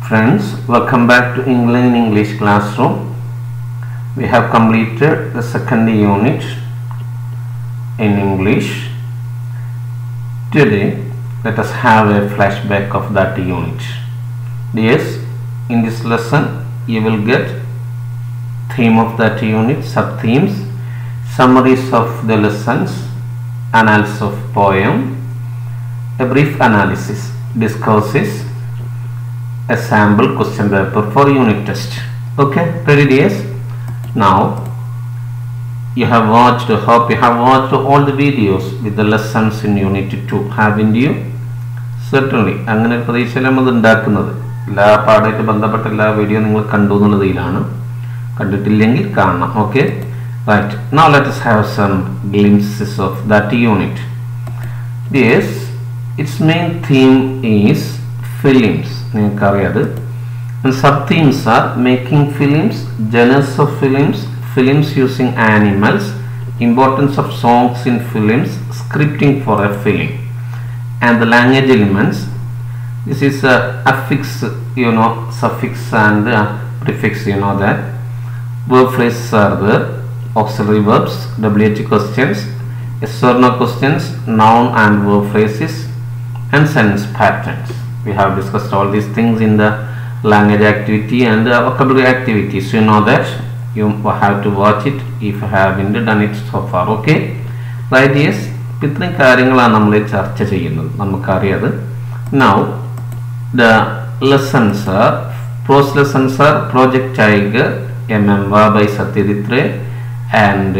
Friends, welcome back to England in English classroom. We have completed the second unit in English. Today, let us have a flashback of that unit. Yes, in this lesson, you will get theme of that unit, sub themes, summaries of the lessons, analysis of poem, a brief analysis discusses a sample question paper for unit test. Okay, ready dears? Now, you have watched, hope you have watched all the videos with the lessons in unit 2, haven't you? Certainly, അങ്ങനെ ഒരു പ്രതീക്ഷയിലാണ് നമ്മൾ ഉണ്ടാക്കുന്നത് എല്ലാ പാഠമായിട്ട് ബന്ധപ്പെട്ട എല്ലാ video നിങ്ങൾ കണ്ടു എന്നുള്ളതിലാണ് കണ്ടിട്ടില്ലെങ്കിൽ കാണണം okay right now let us have some glimpses of that unit yes its main theme is films നിങ്ങൾക്കറിയാത് sub themes are making films genres of films films using animals importance of songs in films scripting for a film and the language elements this is a affix you know suffix and uh, prefix you know that verb phrases are there auxiliary verbs wh questions yes or no questions noun and verb phrases and sentence patterns we have discussed all these things in the language activity and uh, vocabulary activities you know that you have to watch it if you haven't done it so far okay right yes ഇത്രയും കാര്യങ്ങളാണ് നമ്മൾ ചർച്ച ചെയ്യുന്നത് നമുക്കറിയാത് now the lessons are pros lessons are project tiger M M വാ by Satyajit Ray and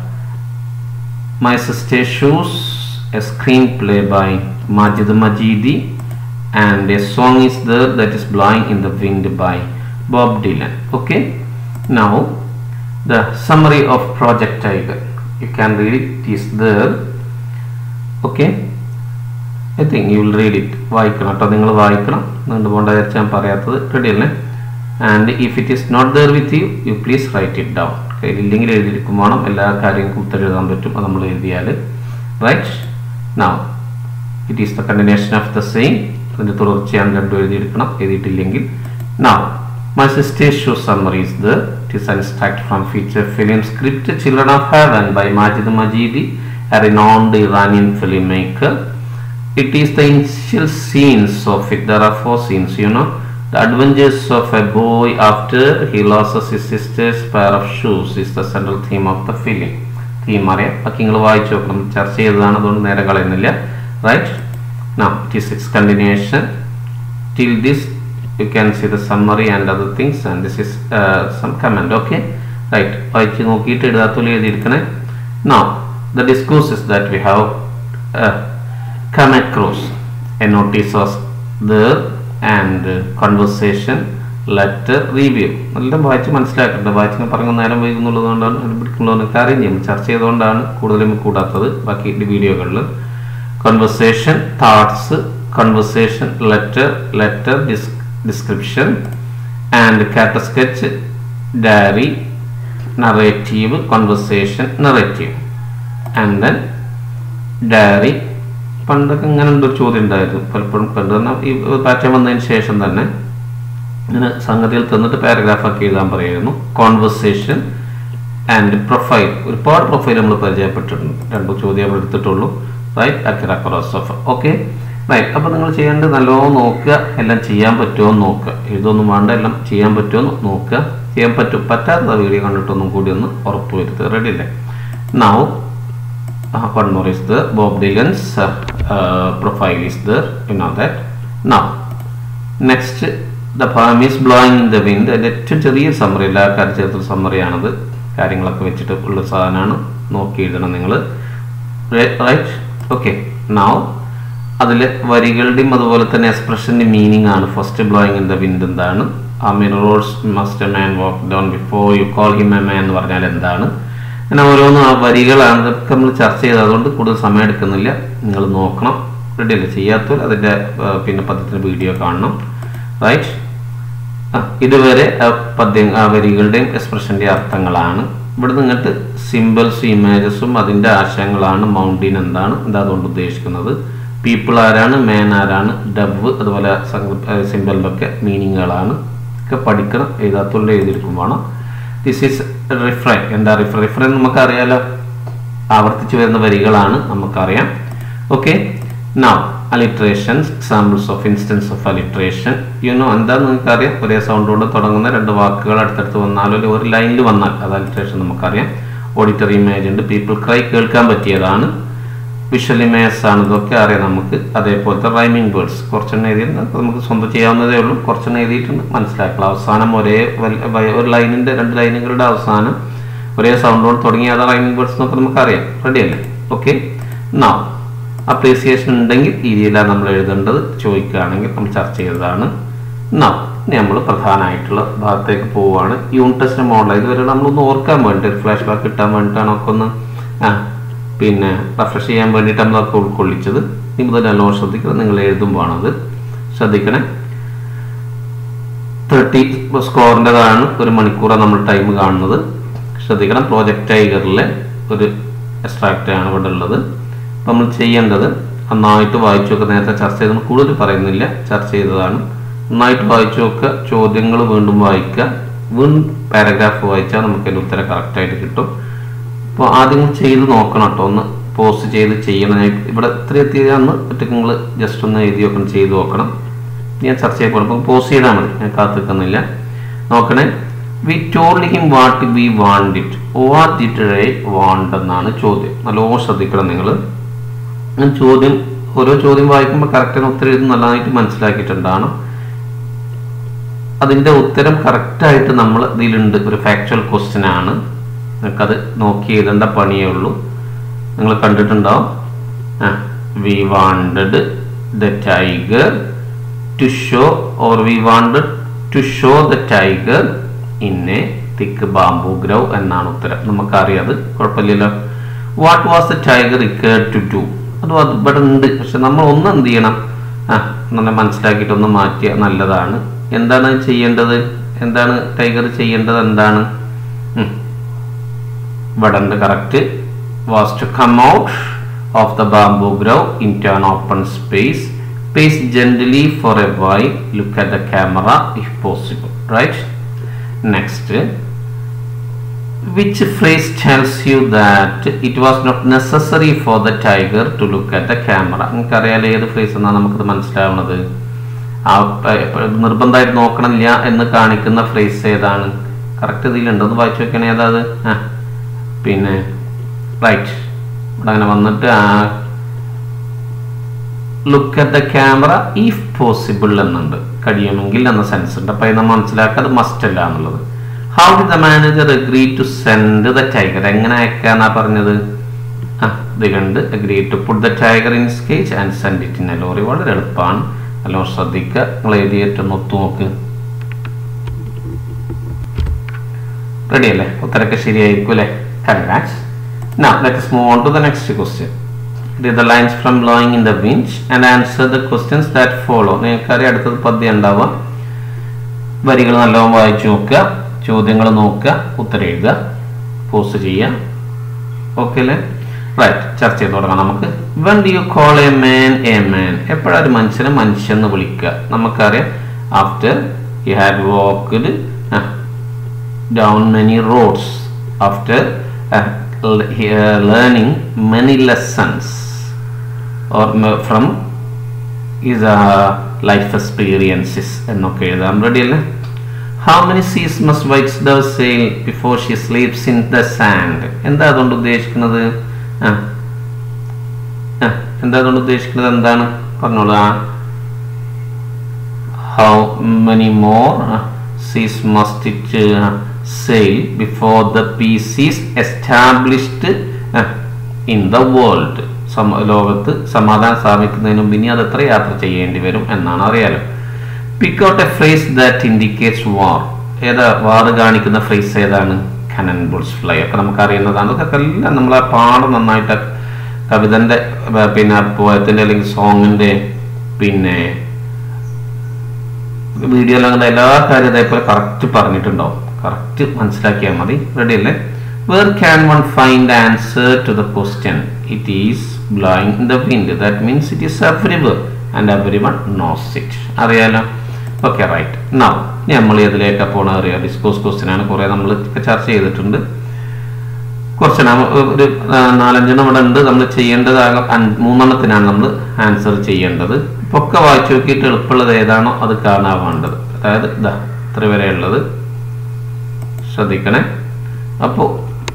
my sister shoes a screenplay by Majid Majidi and a song is there that is blowing in the wind by Bob Dylan. Okay, now the summary of Project Tiger. You can read it, it is there. Okay, I think you will read it. വായിക്കണം കേട്ടോ നിങ്ങൾ വായിക്കണം നീണ്ടു പോകേണ്ട വിചാരിച്ച് ഞാൻ പറയാത്തത് ready അല്ലേ and if it is not there with you you please write it down കയ്യിലില്ലെങ്കിൽ എഴുതിയിരിക്കും വേണം എല്ലാ കാര്യങ്ങൾക്കും ഉത്തരം എഴുതാൻ പറ്റും അത് നമ്മൾ എഴുതിയാൽ right now it is the continuation of the same അതിൻ്റെ തുടർച്ചയാണ് രണ്ടും എഴുതിയെടുക്കണം എഴുതിയിട്ടില്ലെങ്കിൽ now my sister show summaries the it is an extract from feature film script children of heaven by Majid Majidi a renowned Iranian film maker it is the initial scenes of it there are four scenes you know The adventures of a boy after he loses his sister's pair of shoes is the central theme of the film. Theme അറിയാം ബാക്കി നിങ്ങൾ വായിച്ചു നോക്കണം ചർച്ച ചെയ്തതാണ് അതുകൊണ്ട് നേരെ കളയുന്നില്ല right now it is its continuation till this you can see the summary and other things and this is uh, some comment okay right വായിച്ച് നോക്കിയിട്ട് എഴുതാത്തോലെ എഴുതിയിരിക്കണേ now the discourses that we have uh, come across a notice was there and uh, conversation letter review എല്ലാം വായിച്ച് മനസ്സിലാക്കട്ടെ വായിച്ച് പറഞ്ഞ നേരം വൈകുന്നുള്ളതുകൊണ്ടാണ് അത് പിടിക്കുന്നുള്ളത് കാര്യം ചെയ്യും ചർച്ച ചെയ്തുകൊണ്ടാണ് കൂടുതലും കൂടാത്തത് ബാക്കി വീഡിയോകളിൽ conversation thoughts conversation letter letter dis- description and character sketch diary narrative conversation narrative and then diary പണ്ടൊക്കെ ഇങ്ങനെ ഒരു ചോദ്യം ഉണ്ടായിരുന്നു പലപ്പോഴും കണ്ടു ഈ പാറ്റേൺ വന്നതിന് ശേഷം തന്നെ ഇങ്ങനെ സംഗതിയിൽ തന്നിട്ട് പാരഗ്രാഫാക്കി എഴുതാൻ പറയുമായിരുന്നു കോൺവെർസേഷൻ ആൻഡ് പ്രൊഫൈൽ ഒരുപാട് പ്രൊഫൈൽ നമ്മൾ പരിചയപ്പെട്ടിട്ടുണ്ട് രണ്ട് ചോദ്യം നമ്മൾ എടുത്തിട്ടുള്ളൂ right Akira Kurosawa okay right അപ്പോൾ നിങ്ങൾ ചെയ്യേണ്ടത് നല്ലോണം നോക്കുക എല്ലാം ചെയ്യാൻ പറ്റുമോ എന്ന് നോക്കുക എഴുതൊന്നും വേണ്ട എല്ലാം ചെയ്യാൻ പറ്റുമോ എന്ന് നോക്കുക ചെയ്യാൻ പറ്റും പറ്റാത്ത വീഡിയോ കണ്ടിട്ടൊന്നും കൂടി ഒന്ന് ഉറപ്പ് വരുത്തുക റെഡി അല്ലേ now one more is the Bob Dylan's uh, uh, profile is there you know that now next the poem is blowing in the wind അതിൻ്റെ ഏറ്റവും ചെറിയ സമ്മറി എല്ലാ കാര്യത്തിൽ സമ്മറിയാണത് കാര്യങ്ങളൊക്കെ വെച്ചിട്ട് ഉള്ള സാധനമാണ് നോക്കി എഴുതണം നിങ്ങൾ റൈറ്റ് ഓക്കെ നൗ അതിൽ വരികളുടെയും അതുപോലെ തന്നെ എക്സ്പ്രഷൻ്റെ മീനിങ് ആണ് first blowing in the wind എന്താണ് ആ മിറോൾസ് must man walk down before you call him a man എന്ന് പറഞ്ഞാൽ എന്താണ് അങ്ങനെ ഓരോന്നും ആ വരികളാണ് ഇതൊക്കെ നമ്മൾ ചർച്ച ചെയ്ത് അതുകൊണ്ട് കൂടുതൽ സമയം എടുക്കുന്നില്ല നിങ്ങൾ നോക്കണം റെഡി അല്ലേ ചെയ്യാത്തവർ അതിൻ്റെ പിന്നെ പദ്യത്തിൻ്റെ വീഡിയോ കാണണം റൈറ്റ് ഇതുവരെ പദ്യം ആ വരികളുടെയും എക്സ്പ്രഷൻ്റെ അർത്ഥങ്ങളാണ് ഇവിടെ നിന്നിട്ട് സിമ്പിൾസും ഇമേജസും അതിൻ്റെ ആശയങ്ങളാണ് മൗണ്ടിൻ എന്താണ് എന്താ അതുകൊണ്ട് ഉദ്ദേശിക്കുന്നത് പീപ്പിൾ ആരാണ് മാൻ ആരാണ് ഡവ് അതുപോലെ സിമ്പിളിലൊക്കെ മീനിങ്ങുകളാണ് ഒക്കെ പഠിക്കണം എഴുതാത്തുള്ള എഴുതിയിരിക്കും വേണം ദിസ് ഈസ് റിഫ്രൈൻ എന്താ റിഫ്രൈൻ റിഫ്രൈൻ നമുക്കറിയാലോ ആവർത്തിച്ചു വരുന്ന വരികളാണ് നമുക്കറിയാം okay now alliterations examples of instance of alliteration you know എന്താന്ന് നിങ്ങൾക്കറിയാം ഒരേ സൗണ്ട് കൊണ്ട് തുടങ്ങുന്ന രണ്ട് വാക്കുകൾ അടുത്തടുത്ത് വന്നാലോ അല്ലെങ്കിൽ ഒരു ലൈനിൽ വന്നാൽ അത് അലിട്രേഷൻ നമുക്കറിയാം ഓഡിറ്ററി ഇമേജ് ഉണ്ട് പീപ്പിൾ ക്രൈ കേൾക്കാൻ പറ്റിയതാണ് വിഷ്വൽ ഇമേജ് ആണ് ഇതൊക്കെ അറിയാം നമുക്ക് അതേപോലത്തെ റൈമിംഗ് വേർഡ്സ് കുറച്ചെണ്ണം എഴുതിയിട്ടുണ്ട് നമുക്ക് സ്വന്തം ചെയ്യാവുന്നതേ ഉള്ളൂ കുറച്ചെണ്ണം എഴുതിയിട്ടുണ്ട് മനസ്സിലാക്കുക അവസാനം ഒരേ വൽ- വ- ഒരു ലൈനിൻ്റെ രണ്ട് ലൈനുകളുടെ അവസാനം ഒരേ സൗണ്ട് കൊണ്ട് തുടങ്ങിയ അത് റൈമിംഗ് വേർഡ്സ് എന്നൊക്കെ നമുക്കറിയാം റെഡി അല്ലേ ഓക്കെ നാ അപ്രീസിയേഷൻ ഉണ്ടെങ്കിൽ ഈ രീതിയിലാണ് നമ്മൾ എഴുതേണ്ടത് ചോദിക്കുകയാണെങ്കിൽ നമ്മൾ ചർച്ച ചെയ്തതാണ് നാ ഇനി നമ്മൾ പ്രധാനമായിട്ടുള്ള ഭാഗത്തേക്ക് പോവുകയാണ് യൂണിറ്റ് ടെസ്റ്റ് മോഡൽ ഇതുവരെ നമ്മളൊന്ന് ഓർക്കാൻ വേണ്ടി ഒരു ഫ്ലാഷ് ബാക്ക് കിട്ടാൻ വേണ്ടിയിട്ടാണ് ഒക്കെ ഒന്ന് ആ പിന്നെ റഫ്രഷ് ചെയ്യാൻ വേണ്ടിയിട്ട് നമ്മളൊക്കെ ഉൾക്കൊള്ളിച്ചത് ഇനി മുതൽ നല്ലോണം ശ്രദ്ധിക്കണം നിങ്ങൾ എഴുതുമ്പോഴാണത് ശ്രദ്ധിക്കണേ തേർട്ടി സ്കോറിൻ്റെതാണ് ഒരു മണിക്കൂറാണ് നമ്മൾ ടൈം കാണുന്നത് ശ്രദ്ധിക്കണം പ്രോജക്റ്റ് ടൈഗറിലെ ഒരു എക്സ്ട്രാക്റ്റ് ആണ് ഇവിടെ ഉള്ളത് അപ്പം നമ്മൾ ചെയ്യേണ്ടത് നന്നായിട്ട് വായിച്ചു നോക്കുക നേരത്തെ ചർച്ച ചെയ്ത് കൂടുതൽ പറയുന്നില്ല ചർച്ച ചെയ്തതാണ് നന്നായിട്ട് വായിച്ചു നോക്കുക ചോദ്യങ്ങൾ വീണ്ടും വായിക്കുക വീണ്ടും പാരഗ്രാഫ് വായിച്ചാൽ നമുക്ക് അതിൻ്റെ ഉത്തരം കറക്റ്റായിട്ട് കിട്ടും അപ്പോൾ ആദ്യം നിങ്ങൾ ചെയ്ത് നോക്കണം കേട്ടോ ഒന്ന് പോസ്റ്റ് ചെയ്ത് ചെയ്യണം ഞാൻ ഇവിടെ ഇത്ര എത്തിയതാന്ന് ഒറ്റയ്ക്ക് നിങ്ങൾ ജസ്റ്റ് ഒന്ന് എഴുതി നോക്കണം ചെയ്ത് നോക്കണം ഞാൻ ചർച്ച ചെയ്യപ്പെടും അപ്പോൾ പോസ്റ്റ് ചെയ്താൽ മതി ഞാൻ കാത്തു നിൽക്കുന്നില്ല നോക്കണേ we told him what we want it what it I want എന്നാണ് ചോദ്യം നല്ലോണം ശ്രദ്ധിക്കണം നിങ്ങൾ ഞാൻ ചോദ്യം ഓരോ ചോദ്യം വായിക്കുമ്പോൾ കറക്റ്റ് ഉത്തരം എഴുതി നല്ലതായിട്ട് മനസ്സിലാക്കിയിട്ടുണ്ടാണ് അതിൻ്റെ ഉത്തരം കറക്റ്റായിട്ട് നമ്മൾ ഇതിലുണ്ട് ഒരു ഫാക്ച്വൽ ക്വസ്റ്റ്യൻ ആണ് നിങ്ങൾക്കത് നോക്കി എഴുതേണ്ട പണിയേ ഉള്ളൂ നിങ്ങൾ കണ്ടിട്ടുണ്ടാവും we wanted the tiger to show or we wanted to show the tiger in a thick bamboo grove എന്നാണ് ഉത്തരം നമുക്കറിയാം അത് കുഴപ്പമില്ലല്ലോ what was the tiger required to do അത് അത് ഇവിടെ ഉണ്ട് പക്ഷെ നമ്മൾ ഒന്ന് എന്ത് ചെയ്യണം ആ നല്ല മനസ്സിലാക്കിയിട്ട് ഒന്ന് മാറ്റിയ നല്ലതാണ് എന്താണ് ചെയ്യേണ്ടത് എന്താണ് ടൈഗർ ചെയ്യേണ്ടത് എന്താണ് ഉം. ഇവിടെ ഉണ്ട് correct was to come out of the bamboo grove into an open space pace gently for a while look at the camera if possible right next which phrase tells you that it was not necessary for the tiger to look at the camera നിങ്ങൾക്കറിയാലോ ഏത് phrase എന്നാണ് നമുക്കത് മനസ്സിലാവുന്നത് ആ പ- പ- നിർബന്ധമായിട്ട് നോക്കണില്ല എന്ന് കാണിക്കുന്ന ഫ്രേസ് ഏതാണ് കറക്റ്റ് ഇതിലുണ്ട് ഒന്ന് വായിച്ചു വെക്കണേ ഏതാത് ആ പിന്നെ റൈറ്റ് ഇവിടെ അങ്ങനെ വന്നിട്ട് ആ look at the camera if possible എന്നുണ്ട് കഴിയുമെങ്കിൽ എന്ന സെൻസ് ഉണ്ട് അപ്പോൾ നമ്മൾ മനസ്സിലാക്കുക അത് മസ്റ്റ് അല്ല എന്നുള്ളത് how did the manager agree to send the tiger എങ്ങനെ അയക്കാന്നാ പറഞ്ഞത് ആ ഇത് കണ്ട് agree to put the tiger in cage and send it in a lorry വളരെ എളുപ്പമാണ് നല്ലോണം ശ്രദ്ധിക്കുക നിങ്ങൾ എഴുതിയിട്ടൊന്ന് ഒത്തു നോക്ക് റെഡി അല്ലേ ഉത്തരൊക്കെ ശരിയായിരിക്കും അല്ലേ congrats Now let us move on to the next question. Read the lines from blowing in the wind and answer the questions that follow. നിങ്ങൾക്കറിയാം അടുത്തത് പദ്യം ഉണ്ടാവുക വരികൾ നല്ലോണം വായിച്ചു നോക്കുക ചോദ്യങ്ങൾ നോക്കുക ഉത്തരം എഴുതുക പോസ്റ്റ് ചെയ്യുക ഓക്കെ അല്ലേ റൈറ്റ് ചർച്ച ചെയ്ത് തുടങ്ങാം നമുക്ക് when do you call a man a man എപ്പോഴാണ് ഒരു മനുഷ്യനെ മനുഷ്യൻ എന്ന് വിളിക്കുക നമുക്കറിയാം after you had walked down many roads after uh, l- he- uh, learning many lessons or m- from his uh, life experiences എന്നൊക്കെ എഴുതാം റെഡി അല്ലേ how many seas must whites the sail before she sleeps in the sand എന്താ അതുകൊണ്ട് ഉദ്ദേശിക്കുന്നത് ആ ആ, എന്താ അതുകൊണ്ട് ഉദ്ദേശിക്കുന്നത് എന്താണ് പറഞ്ഞോളൂ ആ how many more uh, seas must it uh, sail before the peace is established uh, in the world സമ ലോകത്ത് സമാധാനം സ്ഥാപിക്കുന്നതിന് മുമ്പ് ഇനി അത് എത്ര യാത്ര ചെയ്യേണ്ടി വരും എന്നാണ് അറിയാലോ pick out a phrase that indicates war ഏതാ വാർ കാണിക്കുന്ന ഫ്രേസ് ഏതാണ് കനൻ ബുൾസ് ഫ്ലൈ ഒക്കെ നമുക്ക് അറിയുന്നതാണ് അതൊക്കെ എല്ലാം നമ്മളെ പാഠം നന്നായിട്ട് കവിതന്റെ ഏർ, പിന്നെ പോയത്തിന്റെ അല്ലെങ്കിൽ സോങ്ങിന്റെ പിന്നെ വീഡിയോയിൽ അങ്ങനെ എല്ലാ കാര്യം അതേപോലെ കറക്റ്റ് പറഞ്ഞിട്ടുണ്ടാവും കറക്റ്റ് മനസ്സിലാക്കിയാൽ മതി റെഡി അല്ലേ where can one find answer to the question it is blowing in the wind that means it is everywhere and everyone knows it അറിയാലോ ഓക്കെ റൈറ്റ് നൗ ഇനി നമ്മൾ ഇതിലേക്ക് പോണ അറിയാം ഡിസ്കോസ് ക്വസ്റ്റ്യൻ ആണ് കുറേ നമ്മൾ ചർച്ച ചെയ്തിട്ടുണ്ട് കുറച്ച് നമ്മ- ഒരു ആ, നാലഞ്ചെണ്ണം ഇവിടെ ഉണ്ട് നമ്മൾ ചെയ്യേണ്ടത് ആകെ അഞ്ച്- മൂന്നെണ്ണത്തിനാണ് നമ്മൾ ആൻസർ ചെയ്യേണ്ടത് ഇപ്പൊ ഒക്കെ വായിച്ചു നോക്കിയിട്ട് എളുപ്പമുള്ളത് ഏതാണോ അത് കാണാൻ വേണ്ടത് അതായത് ഇതാ ഇത്ര വരെയുള്ളത് ശ്രദ്ധിക്കണേ അപ്പോൾ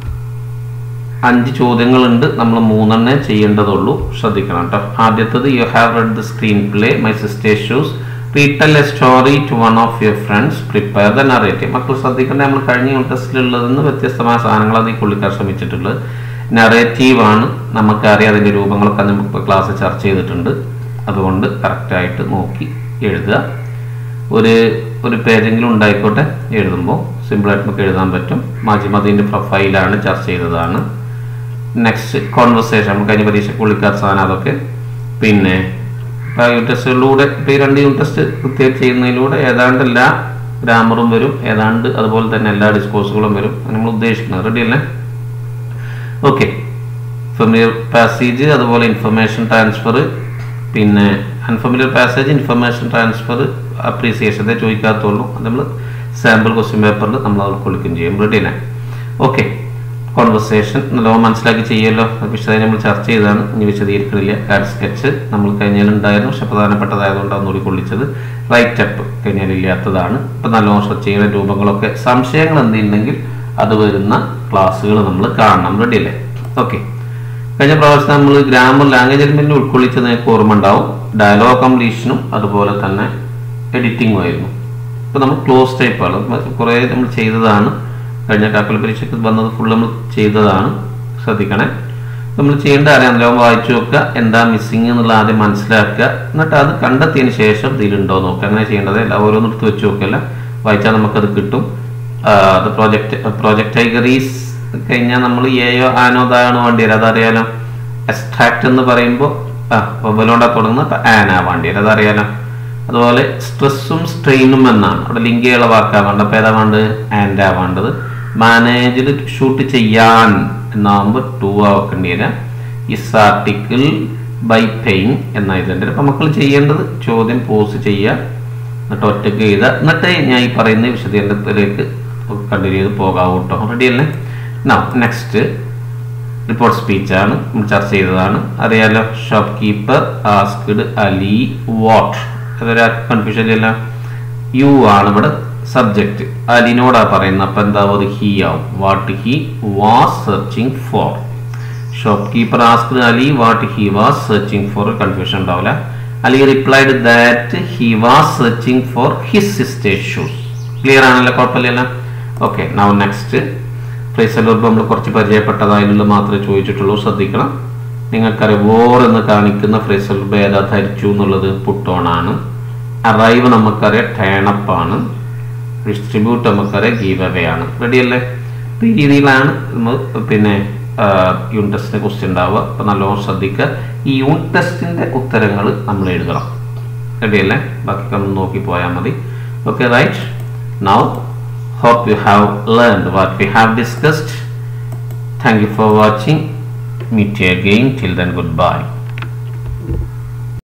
അഞ്ച് ചോദ്യങ്ങളുണ്ട് നമ്മൾ മൂന്നെണ്ണേ ചെയ്യേണ്ടതുള്ളൂ ശ്രദ്ധിക്കണം കേട്ടോ ആദ്യത്തത് you have read the screenplay my sister shoes retell a story to one of your friends prepare the narrative മക്കൾ ശ്രദ്ധിക്കേണ്ട നമ്മൾ കഴിഞ്ഞ ടെസ്റ്റിലുള്ളതെന്ന് വ്യത്യസ്തമായ സാധനങ്ങൾ അതിൽ കൊള്ളിക്കാൻ ശ്രമിച്ചിട്ടുള്ളത് നറേറ്റീവ് ആണ് നമുക്കറിയാം അതിൻ്റെ രൂപങ്ങളൊക്കെ നമുക്ക് ക്ലാസ് ചർച്ച ചെയ്തിട്ടുണ്ട് അതുകൊണ്ട് കറക്റ്റായിട്ട് നോക്കി എഴുതുക ഒരു ഒരു പേജെങ്കിലും ഉണ്ടായിക്കോട്ടെ എഴുതുമ്പോൾ സിമ്പിളായിട്ട് നമുക്ക് എഴുതാൻ പറ്റും മാജിമതിൻ്റെ പ്രൊഫൈലാണ് ചർച്ച ചെയ്തതാണ് നെക്സ്റ്റ് കോൺവെർസേഷൻ നമുക്ക് കഴിഞ്ഞ പരീക്ഷയ്ക്ക് വിളിക്കാത്ത സാധനം അതൊക്കെ പിന്നെ ഇപ്പോൾ യൂണിറ്റ് ടെസ്റ്റുകളിലൂടെ ഇപ്പോൾ ഈ രണ്ട് യൂണിറ്റ് ടെസ്റ്റ് കൃത്യമായിട്ട് ചെയ്യുന്നതിലൂടെ ഏതാണ്ട് എല്ലാ ഗ്രാമറും വരും ഏതാണ്ട് അതുപോലെ തന്നെ എല്ലാ ഡിസ്കോഴ്സുകളും വരും അത് നമ്മൾ ഉദ്ദേശിക്കുന്നത് റെഡി അല്ലേ ഓക്കെ ഫെമിലിയർ പാസേജ് അതുപോലെ ഇൻഫർമേഷൻ ട്രാൻസ്ഫർ പിന്നെ unfamiliar passage information transfer appreciation അതേ ചോദിക്കാത്തുള്ളൂ അത് നമ്മൾ സാമ്പിൾ ക്വസ്റ്റ്യൻ പേപ്പറിൽ നമ്മൾ അത് കൊടുക്കുകയും ചെയ്യും റെഡി അല്ലേ ഓക്കെ കോൺവെർസേഷൻ നല്ലോണം മനസ്സിലാക്കി ചെയ്യുമല്ലോ അത് വിശദമായി നമ്മൾ ചർച്ച ചെയ്തതാണ് ഇനി വിശദീകരിക്കണില്ല കാർഡ് സ്കെച്ച് നമ്മൾ കഴിഞ്ഞാലുണ്ടായിരുന്നു പക്ഷെ പ്രധാനപ്പെട്ടതായതുകൊണ്ട് ഒന്നുകൂടി കൊള്ളിച്ചത് റൈറ്റ് അപ്പ് കഴിഞ്ഞാലില്ലാത്തതാണ് ഇപ്പം നല്ലോണം ശ്രദ്ധ ചെയ്യുന്ന രൂപങ്ങളൊക്കെ സംശയങ്ങൾ എന്തുണ്ടെങ്കിൽ അത് വരുന്ന ക്ലാസ്സുകൾ നമ്മൾ കാണണം റെഡി അല്ലേ ഓക്കെ കഴിഞ്ഞ പ്രാവശ്യം നമ്മൾ ഗ്രാമർ ലാംഗ്വേജ് എലിമെന്റ് ഉൾക്കൊള്ളിച്ചത് നിങ്ങൾക്ക് ഓർമ്മ ഉണ്ടാവും ഡയലോഗ് കംപ്ലീഷനും അതുപോലെ തന്നെ എഡിറ്റിംഗും ആയിരുന്നു ഇപ്പൊ നമ്മൾ ക്ലോസ് ടൈപ്പാണ് കുറേ നമ്മൾ ചെയ്തതാണ് കഴിഞ്ഞ കാക്കൽ പരീക്ഷയ്ക്ക് വന്നത് ഫുൾ നമ്മൾ ചെയ്തതാണ് ശ്രദ്ധിക്കണേ നമ്മൾ ചെയ്യേണ്ട അറിയാം ലോകം വായിച്ചു നോക്കുക എന്താ മിസ്സിങ് എന്നുള്ള ആദ്യം മനസ്സിലാക്കുക എന്നിട്ട് അത് കണ്ടെത്തിയതിന് ശേഷം ഇതിലുണ്ടോ നോക്കുക അങ്ങനെ ചെയ്യേണ്ടത് അല്ല ഓരോന്നെടുത്ത് വെച്ച് നോക്കല്ല വായിച്ചാൽ നമുക്കത് കിട്ടും ആ, അത് പ്രോജക്റ്റ് പ്രോജക്റ്റ് ടൈഗറീസ് കഴിഞ്ഞാൽ നമ്മൾ ഏയോ ആനോ താനോ വേണ്ടി വരും അതറിയാലോ എക്സ്ട്രാക്ട് എന്ന് പറയുമ്പോൾ ആ ബൊബലോണ്ട തുടങ്ങുന്ന അപ്പൊ ആന വേണ്ടി വരും അതറിയാലോ അതുപോലെ സ്ട്രെസ്സും സ്ട്രെയിനും എന്നാണ് അവിടെ ലിങ്ക് ചെയ്യുന്ന വാക്കാ വേണ്ടത് അപ്പോൾ ഏതാ വേണ്ടത് ആൻഡാ വേണ്ടത് മാനേജ്ഡ് ഷൂട്ട് ചെയ്യാൻ എന്നാകുമ്പോൾ ടു ആക്കേണ്ടി വരാം ഇസ് ആർട്ടിക്കിൾ ബൈ പെയിൻ എന്ന ഇതിൻ്റെ അപ്പം മക്കൾ ചെയ്യേണ്ടത് ചോദ്യം പോസ്റ്റ് ചെയ്യുക എന്നിട്ട് ഒറ്റയ്ക്ക് എഴുതുക എന്നിട്ട് ഞാൻ ഈ പറയുന്ന വിശദീകരണത്തിലേക്ക് കണ്ടിന്യൂ ചെയ്ത് പോകാവൂ കേട്ടോ റെഡി അല്ലേ നാ നെക്സ്റ്റ് റിപ്പോർട്ട് സ്പീച്ചാണ് നമ്മൾ ചർച്ച ചെയ്തതാണ് അറിയാലോ shopkeeper asked Ali what അതൊരു കൺഫ്യൂഷൻ ഇല്ല യു ആണ് ഇവിടെ സബ്ജക്റ്റ് അലിനോടാ പറയുന്നത് അപ്പം എന്താവും അത് ഹി ആവും what he was searching for shopkeeper asked Ali what he was searching for confusion ഉണ്ടാവില്ല Ali replied that he was searching for his sister shoes clear ആണല്ലോ കുഴപ്പമില്ലല്ലോ okay now next phrasal verb നമ്മൾ കുറച്ച് പരിചയപ്പെട്ടതായതിനുള്ള മാത്രമേ ചോദിച്ചിട്ടുള്ളൂ ശ്രദ്ധിക്കണം നിങ്ങൾക്കറിയാം വോർ എന്ന് കാണിക്കുന്ന ഫ്രേസൽ വെർബ് ഏതാ ധരിച്ചു എന്നുള്ളത് പുട്ടോണാണ് അറൈവ് നമുക്കറിയാം ടേണപ്പ് ആണ് ഡിസ്ട്രിബ്യൂട്ട് നമുക്കറിയാം ഗീവ് അവേ ആണ് റെഡി അല്ലേ അപ്പോൾ ഈ രീതിയിലാണ് നമ്മൾ പിന്നെ യൂണിറ്റ് ടെസ്റ്റിന് ക്വസ്റ്റ്യൻ ഉണ്ടാവുക അപ്പോൾ നല്ലോണം ശ്രദ്ധിക്കുക ഈ യൂണിറ്റ് ടെസ്റ്റിൻ്റെ ഉത്തരങ്ങൾ നമ്മൾ എഴുതണം റെഡി അല്ലേ ബാക്കി നമ്മൾ നോക്കി പോയാൽ മതി okay right now hope you have learned what we have discussed thank you for watching meet you again till then goodbye